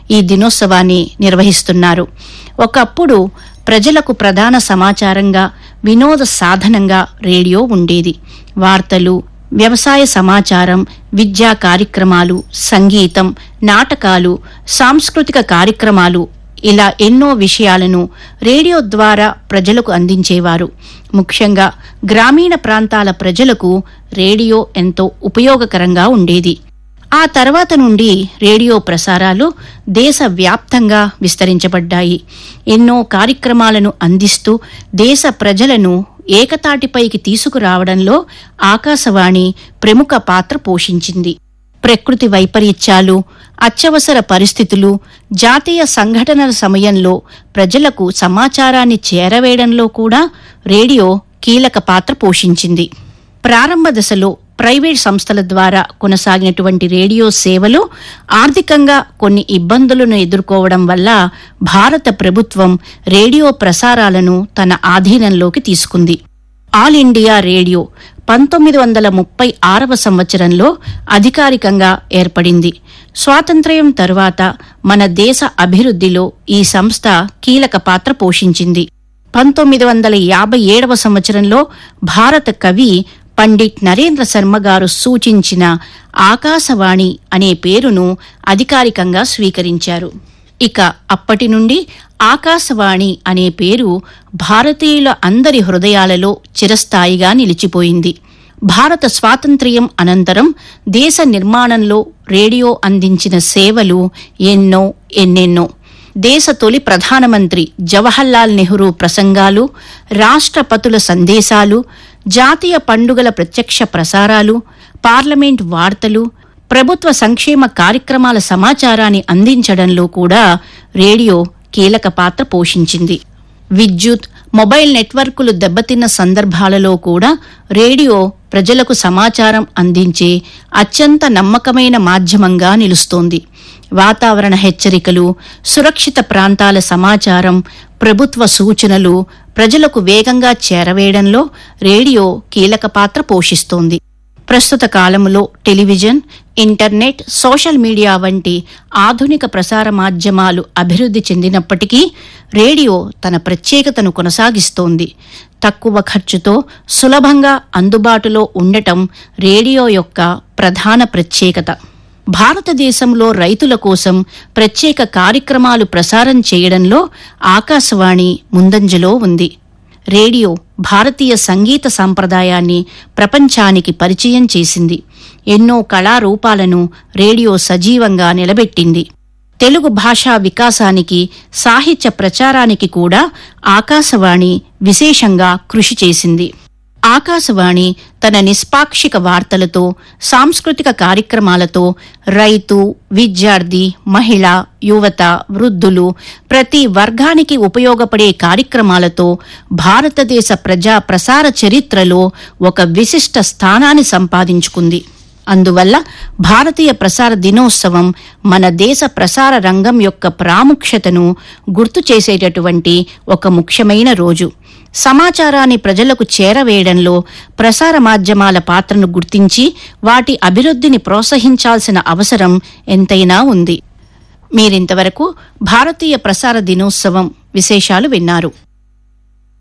ఈ దినోత్సవాన్ని నిర్వహిస్తున్నారు ఒకప్పుడు ప్రజలకు ప్రధాన సమాచారంగా వినోద సాధనంగా రేడియో ఉండేది వార్తలు వ్యవసాయ సమాచారం విద్యా కార్యక్రమాలు సంగీతం నాటకాలు సాంస్కృతిక కార్యక్రమాలు ఇలా ఎన్నో విషయాలను రేడియో ద్వారా ప్రజలకు అందించేవారు ముఖ్యంగా గ్రామీణ ప్రాంతాల ప్రజలకు రేడియో ఎంతో ఉపయోగకరంగా ఉండేది ఆ తర్వాత నుండి రేడియో ప్రసారాలు దేశవ్యాప్తంగా విస్తరించబడ్డాయి ఎన్నో కార్యక్రమాలను అందిస్తూ దేశ ప్రజలను ఏకతాటిపైకి తీసుకురావడంలో ఆకాశవాణి ప్రముఖ పాత్ర పోషించింది ప్రకృతి వైపరీత్యాలు అత్యవసర పరిస్థితులు జాతీయ సంఘటనల సమయంలో ప్రజలకు సమాచారాన్ని చేరవేయడంలో కూడా రేడియో కీలక పాత్ర పోషించింది ప్రారంభ దశలో ప్రైవేట్ సంస్థల ద్వారా కొనసాగినటువంటి రేడియో సేవలు ఆర్థికంగా కొన్ని ఇబ్బందులను ఎదుర్కోవడం వల్ల భారత ప్రభుత్వం రేడియో ప్రసారాలను తన ఆధీనంలోకి తీసుకుంది ఆల్ ఇండియా రేడియో పంతొమ్మిది వందల ముప్పై ఆరవ సంవత్సరంలో అధికారికంగా ఏర్పడింది స్వాతంత్ర్యం తరువాత మన దేశ అభివృద్ధిలో ఈ సంస్థ కీలక పాత్ర పోషించింది పంతొమ్మిది వందల యాభై ఏడవ సంవత్సరంలో భారత కవి పండిట్ నరేంద్ర శర్మ గారు సూచించిన ఆకాశవాణి అనే పేరును అధికారికంగా స్వీకరించారు ఇక అప్పటి నుండి ఆకాశవాణి అనే పేరు భారతీయుల అందరి హృదయాలలో చిరస్థాయిగా నిలిచిపోయింది భారత స్వాతంత్ర్యం అనంతరం దేశ నిర్మాణంలో రేడియో అందించిన సేవలు ఎన్నో ఎన్నెన్నో దేశ తొలి ప్రధానమంత్రి జవహర్లాల్ నెహ్రూ ప్రసంగాలు రాష్ట్రపతుల సందేశాలు జాతీయ పండుగల ప్రత్యక్ష ప్రసారాలు పార్లమెంట్ వార్తలు ప్రభుత్వ సంక్షేమ కార్యక్రమాల సమాచారాన్ని అందించడంలో కూడా రేడియో కీలక పాత్ర పోషించింది విద్యుత్ మొబైల్ నెట్వర్కులు దెబ్బతిన్న సందర్భాలలో కూడా రేడియో ప్రజలకు సమాచారం అందించే అత్యంత నమ్మకమైన మాధ్యమంగా నిలుస్తోంది వాతావరణ హెచ్చరికలు సురక్షిత ప్రాంతాల సమాచారం ప్రభుత్వ సూచనలు ప్రజలకు వేగంగా చేరవేయడంలో రేడియో కీలక పాత్ర పోషిస్తోంది ప్రస్తుత కాలంలో టెలివిజన్ ఇంటర్నెట్ సోషల్ మీడియా వంటి ఆధునిక ప్రసార మాధ్యమాలు అభివృద్ధి చెందినప్పటికీ రేడియో తన ప్రత్యేకతను కొనసాగిస్తోంది తక్కువ ఖర్చుతో సులభంగా అందుబాటులో ఉండటం రేడియో యొక్క ప్రధాన ప్రత్యేకత భారతదేశంలో రైతుల కోసం ప్రత్యేక కార్యక్రమాలు ప్రసారం చేయడంలో ఆకాశవాణి ముందంజలో ఉంది రేడియో భారతీయ సంగీత సంప్రదాయాన్ని ప్రపంచానికి పరిచయం చేసింది ఎన్నో కళారూపాలను రేడియో సజీవంగా నిలబెట్టింది తెలుగు భాషా వికాసానికి సాహిత్య ప్రచారానికి కూడా ఆకాశవాణి విశేషంగా కృషి చేసింది ఆకాశవాణి తన నిష్పాక్షిక వార్తలతో సాంస్కృతిక కార్యక్రమాలతో రైతు విద్యార్థి మహిళ యువత వృద్ధులు ప్రతి వర్గానికి ఉపయోగపడే కార్యక్రమాలతో భారతదేశ ప్రజా ప్రసార చరిత్రలో ఒక విశిష్ట స్థానాన్ని సంపాదించుకుంది అందువల్ల భారతీయ ప్రసార దినోత్సవం మన దేశ ప్రసార రంగం యొక్క ప్రాముఖ్యతను గుర్తు చేసేటటువంటి ఒక ముఖ్యమైన రోజు సమాచారాన్ని ప్రజలకు చేరవేయడంలో ప్రసార మాధ్యమాల పాత్రను గుర్తించి వాటి అభివృద్ధిని ప్రోత్సహించాల్సిన అవసరం ఎంతైనా ఉంది మీరింతవరకు భారతీయ ప్రసార దినోత్సవం విశేషాలు విన్నారు